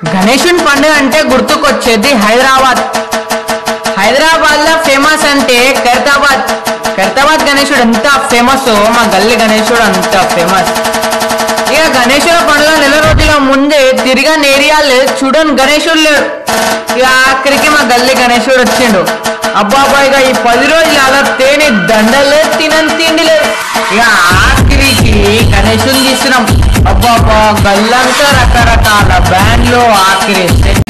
గణేశుని పండుగ అంటే గుర్తుకొచ్చేది హైదరాబాద్ హైదరాబాద్ లో ఫేమస్ అంటే ఖైరతాబాద్ ఖైరతాబాద్ గణేశుడు ఎంత ఫేమస్ మా గల్లీ గణేశుడు అంత ఫేమస్ ఇక గణేశుల పండుగ నెల రోజుల ముందే తిరిగిన ఏరియాలు చూడని గణేశుడు లేడు ఇక ఆఖరికి మా గల్లీ గణేశుడు వచ్చిండు అబ్బాబా ఇక ఈ పది రోజులు అలా తేని దండలే తినని తిండి లేదు ఇక ఆఖరికి గణేశుని తీసినాం అబ్బాబా గల్లంతా రకరకాల బ్యాండ్లు ఆఖరి సెట్